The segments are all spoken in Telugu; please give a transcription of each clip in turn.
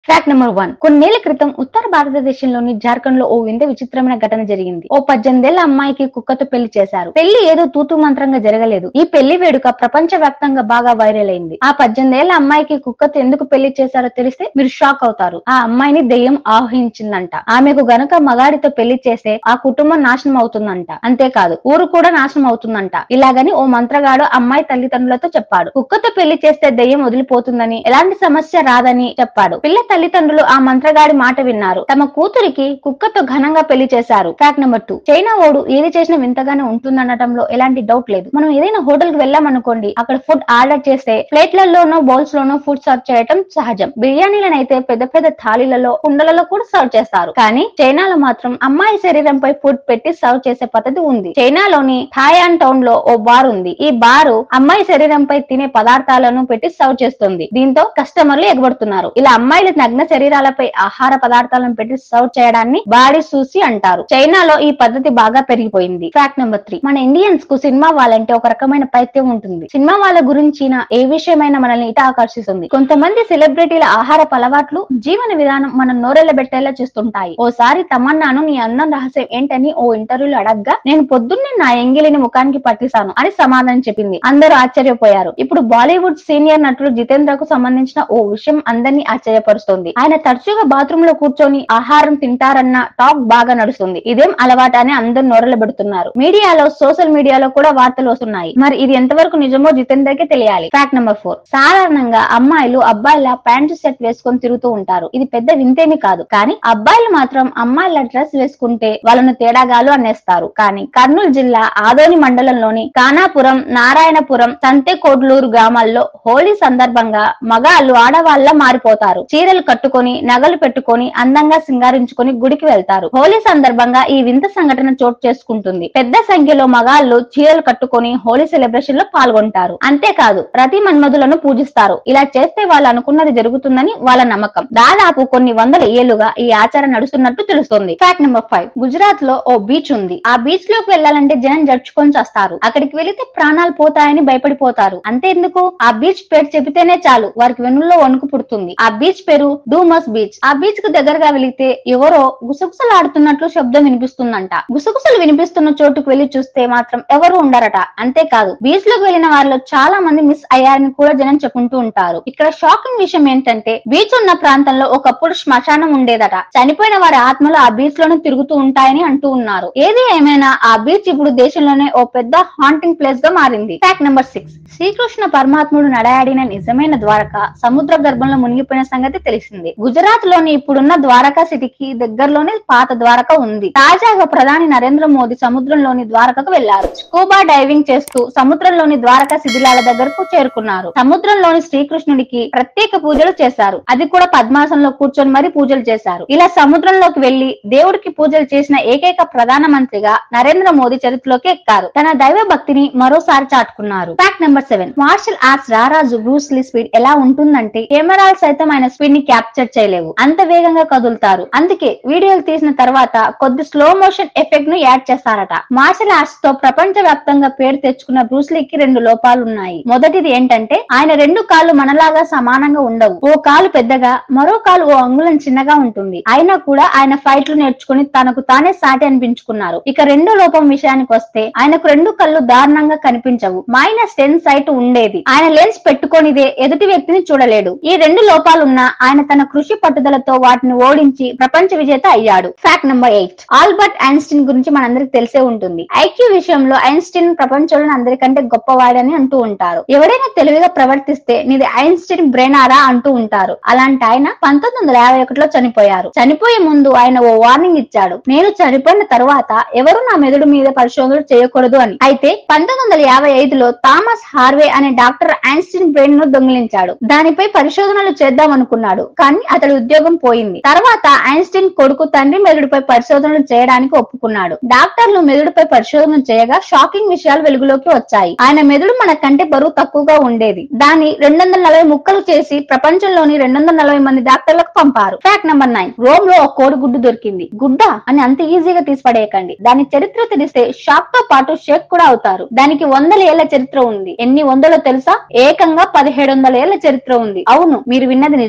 ఫ్యాక్ట్ నెంబర్ వన్ కొన్నేళ్ల క్రితం ఉత్తర భారతదేశంలోని జార్ఖండ్ లో ఓ వింత విచిత్రమైన ఘటన జరిగింది ఓ పద్దెనిమిదేళ్ల అమ్మాయికి కుక్కతో పెళ్లి చేశారు పెళ్లి ఏదో తూతు మంత్రంగా జరగలేదు ఈ పెళ్లి వేడుక ప్రపంచ వ్యాప్తంగా బాగా వైరల్ అయింది ఆ పద్దెనిమిదేళ్ల అమ్మాయికి కుక్కతో ఎందుకు పెళ్లి చేశారో తెలిస్తే మీరు షాక్ అవుతారు ఆ అమ్మాయిని దెయ్యం ఆవహించిందంట ఆమెకు గనక మగాడితో పెళ్లి చేస్తే ఆ కుటుంబం నాశనం అవుతుందంట అంతేకాదు ఊరు కూడా నాశనం అవుతుందంట ఇలాగని ఓ మంత్రగాడు అమ్మాయి తల్లిదండ్రులతో చెప్పాడు కుక్కతో పెళ్లి చేస్తే దెయ్యం వదిలిపోతుందని ఎలాంటి సమస్య రాదని చెప్పాడు పిల్ల తల్లిదండ్రులు ఆ మంత్రగాడి మాట విన్నారు తమ కూతురికి కుక్కతో ఘనంగా పెళ్లి చేశారు ఫ్యాక్ట్ నెంబర్ టూ చైనా ఓడు ఏది చేసినా వింతగానే ఉంటుందనటంలో ఎలాంటి డౌట్ లేదు మనం ఏదైనా హోటల్ కి వెళ్ళామనుకోండి అక్కడ ఫుడ్ ఆర్డర్ చేస్తే ప్లేట్లలోనో బౌల్స్ లోనో ఫుడ్ సర్వ్ చేయటం సహజం బిర్యానీలనైతే పెద్ద పెద్ద థాలీలలో కుండలలో కూడా సర్వ్ చేస్తారు కానీ చైనాలో మాత్రం అమ్మాయి శరీరంపై ఫుడ్ పెట్టి సర్వ్ చేసే పద్ధతి ఉంది చైనాలోని థాయాన్ టౌన్ లో ఓ బార్ ఉంది ఈ బారు అమ్మాయి శరీరంపై తినే పదార్థాలను పెట్టి సర్వ్ చేస్తుంది దీంతో కస్టమర్లు ఎగబడుతున్నారు ఇలా అమ్మాయిల నగ్న శరీరాలపై ఆహార పదార్థాలను పెట్టి సర్వ్ చేయడాన్ని బాడీ సూసి అంటారు చైనాలో ఈ పద్ధతి బాగా పెరిగిపోయింది ఫ్యాక్ట్ నెంబర్ త్రీ మన ఇండియన్స్ కు సినిమా వాళ్ళంటే ఒక రకమైన పైత్యం ఉంటుంది సినిమా వాళ్ళ గురించిన ఏ విషయమైనా మనల్ని ఇట ఆకర్షిస్తుంది కొంతమంది సెలబ్రిటీల ఆహారపు అలవాట్లు జీవన విధానం మనం నోరెళ్ళబెట్టేలా చేస్తుంటాయి ఓసారి తమన్నాను నీ అన్నం రహస్యం ఏంటని ఓ ఇంటర్వ్యూలో అడగ్గా నేను పొద్దున్నే నా ఎంగిలిని ముఖానికి పట్టిస్తాను అని సమాధానం చెప్పింది అందరూ ఆశ్చర్యపోయారు ఇప్పుడు బాలీవుడ్ సీనియర్ నటుడు జితేంద్రకు సంబంధించిన ఓ విషయం అందరినీ ఆశ్చర్యపరుస్తుంది ఆయన తరచుగా బాత్రూమ్ లో కూర్చొని ఆహారం తింటారన్న టాక్ బాగా నడుస్తుంది ఇదేం అలవాటు అని అందరూ నోరలబెడుతున్నారు మీడియాలో సోషల్ మీడియాలో కూడా వార్తలు వస్తున్నాయి మరి ఇది ఎంతవరకు నిజమో జితేందర్కే తెలియాలి ఫ్యాక్ట్ నెంబర్ ఫోర్ సాధారణంగా అమ్మాయిలు అబ్బాయిల ప్యాంటు సెట్ వేసుకొని తిరుగుతూ ఉంటారు ఇది పెద్ద వింతేమి కాదు కానీ అబ్బాయిలు మాత్రం అమ్మాయిల డ్రెస్ వేసుకుంటే వాళ్ళను తేడాగాలు అనేస్తారు కానీ కర్నూలు జిల్లా ఆదోని మండలంలోని కానాపురం నారాయణపురం సంతెకోడ్లూరు గ్రామాల్లో హోలీ సందర్భంగా మగాళ్ళు ఆడవాళ్ళ మారిపోతారు చీరలు కట్టుకొని నగలు పెట్టుకొని అందంగా సింగారించుకొని గుడికి వెళ్తారు హోలీ సందర్భంగా ఈ వింత సంఘటన చోటు చేసుకుంటుంది పెద్ద సంఖ్యలో మగాళ్ళు చీరలు కట్టుకొని హోలీ సెలబ్రేషన్ లో పాల్గొంటారు అంతేకాదు రతి మన్మధులను పూజిస్తారు ఇలా చేస్తే వాళ్ళు అనుకున్నది జరుగుతుందని వాళ్ళ నమ్మకం దాదాపు కొన్ని వందల ఏళ్లుగా ఈ ఆచారం నడుస్తున్నట్టు తెలుస్తుంది ఫ్యాక్ట్ నెంబర్ ఫైవ్ గుజరాత్ లో ఓ బీచ్ ఉంది ఆ బీచ్ లోకి వెళ్ళాలంటే జనం జడ్చుకొని చేస్తారు అక్కడికి వెళితే ప్రాణాలు పోతాయని భయపడిపోతారు అంతేందుకు ఆ బీచ్ పేరు చెబితేనే చాలు వారికి వెన్నుల్లో వణుకు పుడుతుంది ఆ బీచ్ పేరు డూమస్ బీచ్ ఆ బీచ్ కు దగ్గరగా వెళితే ఎవరో గుసగుసలాడుతున్నట్లు శబ్దం వినిపిస్తుందంట గుసగుసలు వినిపిస్తున్న చోటుకు వెళ్లి చూస్తే మాత్రం ఎవరు ఉండరట అంతేకాదు బీచ్ లోకి వెళ్లిన వారిలో చాలా మంది మిస్ అయ్యారని కూడా జనం చెప్పుకుంటూ ఉంటారు ఇక్కడ షాకింగ్ విషయం ఏంటంటే బీచ్ ఉన్న ప్రాంతంలో ఒకప్పుడు శ్మశానం ఉండేదట చనిపోయిన వారి ఆత్మలు ఆ బీచ్ లోనే తిరుగుతూ ఉంటాయని అంటూ ఉన్నారు ఏది ఏమైనా ఆ బీచ్ ఇప్పుడు దేశంలోనే ఓ పెద్ద హాంటింగ్ ప్లేస్ గా మారింది ఫ్యాక్ట్ నెంబర్ సిక్స్ శ్రీకృష్ణ పరమాత్ముడు నడయాడిన నిజమైన ద్వారక సముద్ర గర్భంలో మునిగిపోయిన సంగతి తెలిసింది గుజరాత్ లోని ఇప్పుడున్న ద్వారకా సిటీకి దగ్గరలోనే పాత ద్వారక ఉంది తాజాగా ప్రధాని నరేంద్ర మోదీ సముద్రంలోని ద్వారకకు వెళ్లారు స్కూబా డైవింగ్ చేస్తూ సముద్రంలోని ద్వారకా శిథిలాల దగ్గరకు చేరుకున్నారు సముద్రంలోని శ్రీకృష్ణుడికి ప్రత్యేక పూజలు చేశారు అది కూడా పద్మాసనంలో కూర్చొని మరి పూజలు చేశారు ఇలా సముద్రంలోకి వెళ్లి దేవుడికి పూజలు చేసిన ఏకైక ప్రధాన మంత్రిగా నరేంద్ర మోదీ చరిత్రలోకి ఎక్కారు తన దైవ భక్తిని మరోసారి చాటుకున్నారు fact number seven martial arts రారాజు బ్రూస్ లీ స్పీడ్ ఎలా ఉంటుందంటే కెమెరాలు సైతం ఆయన స్పీడ్ ని క్యాప్చర్ చేయలేవు అంత వేగంగా కదులుతారు అందుకే వీడియోలు తీసిన తర్వాత కొద్ది స్లో మోషన్ ఎఫెక్ట్ ను యాడ్ చేస్తారట మార్షల్ ఆర్ట్స్ తో ప్రపంచ వ్యాప్తంగా పేరు తెచ్చుకున్న బ్రూస్ లీకి రెండు లోపాలు ఉన్నాయి మొదటిది ఏంటంటే ఆయన రెండు కాళ్ళు మనలాగా సమానంగా ఉండవు ఓ కాలు పెద్దగా మరో కాలు ఓ అంగుళం చిన్నగా ఉంటుంది అయినా కూడా ఆయన ఫైట్లు నేర్చుకుని తనకు తానే సాటి అనిపించుకున్నారు ఇక రెండో లోపం విషయానికి వస్తే ఆయనకు రెండు కళ్ళు దారుణంగా కనిపించవు మైనస్ టెన్ సైట్ ఉండేది ఆయన లెన్స్ పెట్టుకొనిదే ఎదుటి వ్యక్తిని చూడలేడు ఈ రెండు లోపాలున్నా ఆయన తన కృషి పట్టుదలతో వాటిని ఓడించి ప్రపంచ విజేత అయ్యాడు fact number eight Albert Einstein గురించి మనందరికి తెలిసే ఉంటుంది ఐక్యూ విషయంలో ఐన్స్టీన్ ప్రపంచంలో అందరికంటే గొప్పవాడని అంటూ ఉంటారు ఎవడైనా తెలివిగా ప్రవర్తిస్తే నీది ఐన్స్టీన్ బ్రెయిన్ ఆరా అంటూ ఉంటారు అలాంటి ఆయన పంతొమ్మిది వందల యాభై ఒకటిలో చనిపోయారు చనిపోయే ముందు ఆయన ఓ వార్నింగ్ ఇచ్చాడు నేను చనిపోయిన తరువాత ఎవరు నా మెదడు మీద పరిశోధనలు చేయకూడదు అని అయితే పంతొమ్మిది వందల యాభై ఐదులో థామస్ హార్వే అనే డాక్టర్ ఐన్స్టీన్ బ్రెయిన్ ను దొంగిలించాడు దానిపై పరిశోధనలు చేద్దాం అనుకున్నాడు కానీ అతడి ఉద్యోగం పోయింది తర్వాత ఐన్స్టీన్ కొడుకు తండ్రి మెదడుపై పరిశోధనలు చేయడానికి ఒప్పుకున్నాడు డాక్టర్లు మెదడుపై పరిశోధన చేయగా షాకింగ్ విషయాలు వెలుగులోకి వచ్చాయి ఆయన మెదడు మన కంటే బరువు తక్కువగా ఉండేది దాన్ని రెండు వందల నలభై ముక్కలు చేసి ప్రపంచంలోని రెండు వందల నలభై మంది డాక్టర్లకు పంపారు ఫ్యాక్ట్ నెంబర్ నైన్ రోమ్ లో ఒక కోడి గుడ్డు దొరికింది గుడ్డ అని అంత ఈజీగా తీసి పడేయకండి దాని చరిత్ర తెలిస్తే షాక్ తో పాటు షేక్ కూడా అవుతారు దానికి వందల ఏళ్ల చరిత్ర ఉంది ఎన్ని వందలో తెలుసా ఏకంగా పదిహేడు వందల ఏళ్ల చరిత్ర ఉంది అవును మీరు విన్నది నిజమే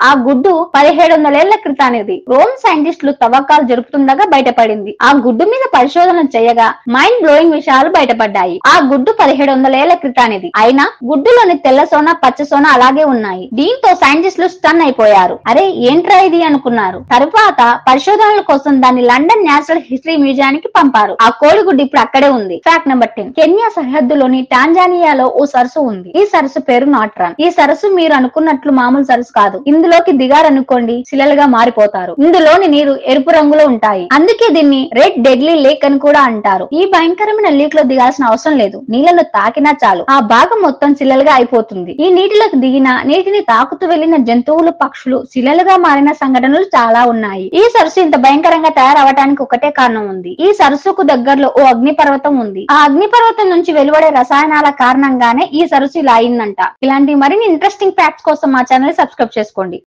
ఆ గుడ్డు పదిహేడు వందలేళ్ల క్రితానిది రోమ్ సైంటిస్టులు తవ్వకాలు జరుపుతుండగా బయటపడింది ఆ గుడ్డు మీద పరిశోధన చేయగా మైండ్ బ్లోయింగ్ విషయాలు బయటపడ్డాయి ఆ గుడ్డు పదిహేడు వందలేళ్ల క్రితానిది అయినా గుడ్డులోని తెల్ల సోన పచ్చ సోన అలాగే ఉన్నాయి దీంతో సైంటిస్టులు స్టన్ అయిపోయారు అరే ఏంట్రా ఇది అనుకున్నారు తరువాత పరిశోధనల కోసం దాన్ని లండన్ నేషనల్ హిస్టరీ మ్యూజియానికి పంపారు ఆ కోడిగుడ్డు ఇప్పుడు అక్కడే ఉంది ఫ్యాక్ట్ నెంబర్ టెన్ కెన్యా సరిహద్దులోని టాంజానియాలో ఓ సరస్సు ఉంది ఈ సరస్సు పేరు నాట్రాన్ ఈ సరస్సు మీరు అనుకున్నట్లు మామూలు సరస్సు కాదు ఇందులోకి దిగారనుకోండి శిలలుగా మారిపోతారు ఇందులోని నీరు ఎరుపు రంగులో ఉంటాయి అందుకే దీన్ని రెడ్ డెడ్లీ లేక్ అని కూడా అంటారు ఈ భయంకరమైన లీక్ లో దిగాల్సిన అవసరం లేదు నీళ్లను తాకినా చాలు ఆ భాగం మొత్తం శిలలుగా అయిపోతుంది ఈ నీటిలోకి దిగిన నీటిని తాకుతూ వెళ్లిన జంతువులు పక్షులు శిలలుగా మారిన సంఘటనలు చాలా ఉన్నాయి ఈ సరస్సు ఇంత భయంకరంగా తయారవటానికి ఒకటే కారణం ఉంది ఈ సరస్సుకు దగ్గరలో ఓ అగ్నిపర్వతం ఉంది ఆ అగ్నిపర్వతం నుంచి వెలువడే రసాయనాల కారణంగానే ఈ సరస్సు ఇలా అయిందంట ఇలాంటి మరిన్ని ఇంట్రెస్టింగ్ ఫ్యాక్ట్స్ కోసం మా ఛానల్ సబ్స్క్రైబ్ చేసుకోండి